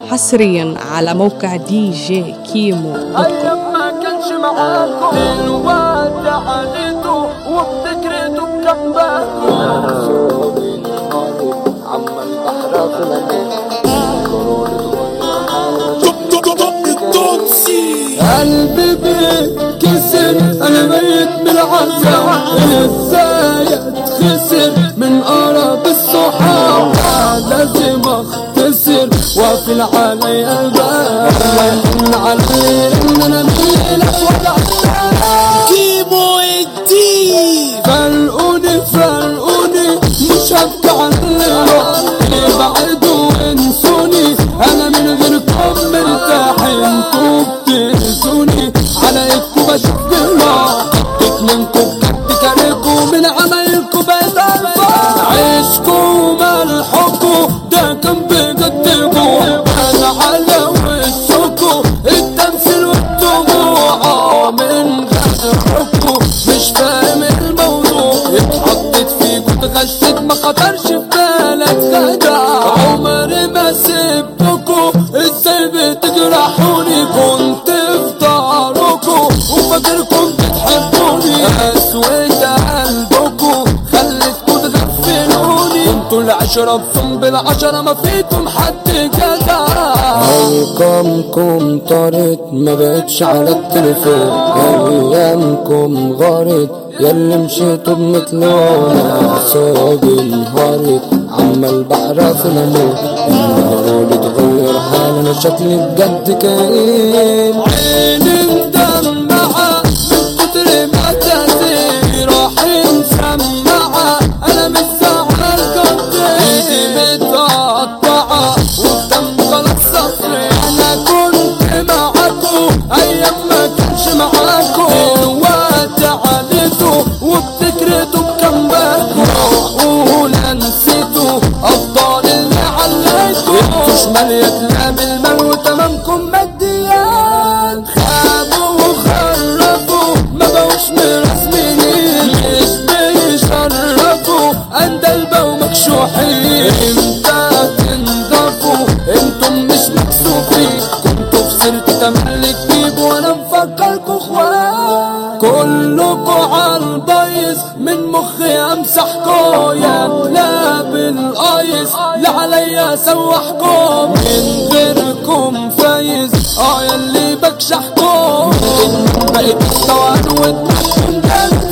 حصريا على موقع دي جي كيمو دوت كوم ايام ما كانش معاكم دلوقتي عانيتوا وبتجريتوا بجنبكم عم البحر قلبي بيتكسر انا ميت من العذاب ازاي اتخسر من قرب الصحاب لازم اختصر واقفل علي الباب وان علي ان انا ميلك وضع كيمو الدين فرقوني فرقوني مش هبكي عن اللي ابعدوا وانسوني انا من غيركم مرتاح انتوا بتنسوني على ايدكم بشوف جماع خدت منكم بجد كارهكم من عمايلكم بقيت ألفا عيشكم ملحكم ده كان بجدكم انا على وشكم التمثيل والدموع من غير حبكم مش فاهم الموضوع اتحطيت فيكم اتغشيت ما خطرش في بالك خدع عمري ما سبتكم ازاي بتجرحوني كنت في ظهركم وفاكركم بتحبوني اسود قلبكم خليتكم تغفلوني كنتوا العشرة بصم بالعشرة ما فيكم حد جدع ارقامكم طارت ما بقتش على التليفون ايامكم غارت ياللي مشيتوا بمثلونا اعصابي انهارت عمال بحرق في الهموم النهار اتغير حال انا شكلي بجد كئيب عيني مدمعة من كتر ما تأذي راحي مسمعة أنا مش زعلان قلبي إيدي متقطعة والدم خلاص صفري أنا كنت معاكو أيام ما كانش معاكو دلوقتي عانيتوا وبتكرهتوا بجنبكوا معقولة نسيتوا أفضل اللي عليتوا انتوا شمال يا كلام المال وتمامكم ماديات خابوا وخربوا ما بقوش مرسمين مش بيشرفوا اندلبة ومكشوحين امتى تنضفوا انتم مش مكسوفين كنتوا في سيرتي تملك بيب وانا مفكركوا اخوات كلكوا عالبايظ من مخي امسحكوا يا كلاب الايس لا عليا سوحكم من غيركم فايز اه ياللي بكشحكم بقيت الطوان ودمعكم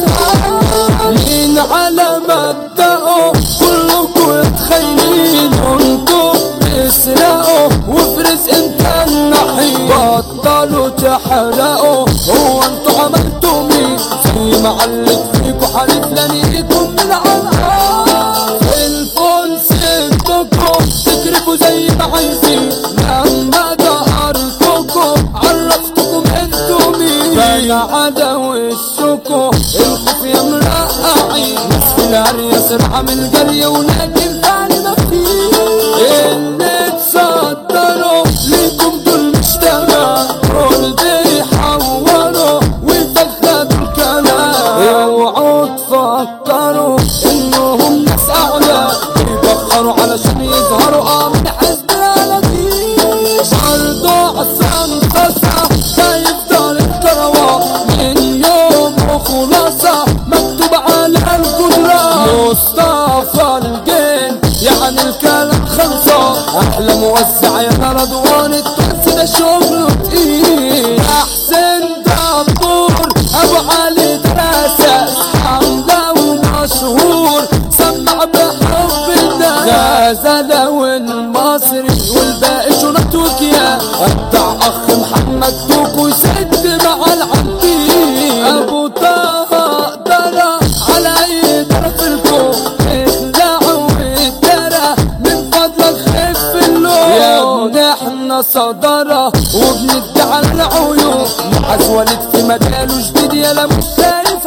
مين على مبدأه كلكوا تخيلين انتوا بتسرقوا وفي رزق انت النحيل بطلوا تحرقوا هو انتوا عملتوا مين في معلق فيكوا حليف لنيكم من العنقاء الفون سبتكم تكرفوا زي ما عايزين لما دهرتكم عرفتكم انتوا مين كان على وشكم الخوف يا مرقعين ناس في العرية سرعة من الجري ولكن تاني ما فيه اللي تصدروا ليكم دول مش تمام دول بيحوروا ويفخدوا الكلام اوعوا تفكروا انهم ناس اعلى بيبخروا علشان يظهروا اه من حزب الاناديل برضو عصام قصة هيفضل الكروة من يوم وخلاصة مكتوب على القدرة مصطفى الجن يعني الكلام خلصة احلى موزع يا رضوان التونسي ده شغله تقيل احسن دبور ابو علي دراسة حمدة ومشهور سمع بحب الناس غزالة والمصري والباقي شنط وكيان ابدع اخ محمد توكو يسد مع العبدين ابو طه قدرة على اي طرف الكون اخلع واتدرى من فضلك خف اللون يا ابن احنا صدرة وبندي على العيون معاذ وليد في مجاله جديد يلا مش شايف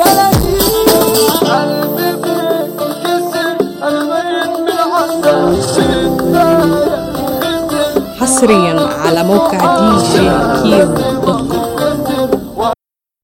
قلبي بيتكسر انا ميت من العذاب حصريا على موقع دي جي كيمو دوت كوم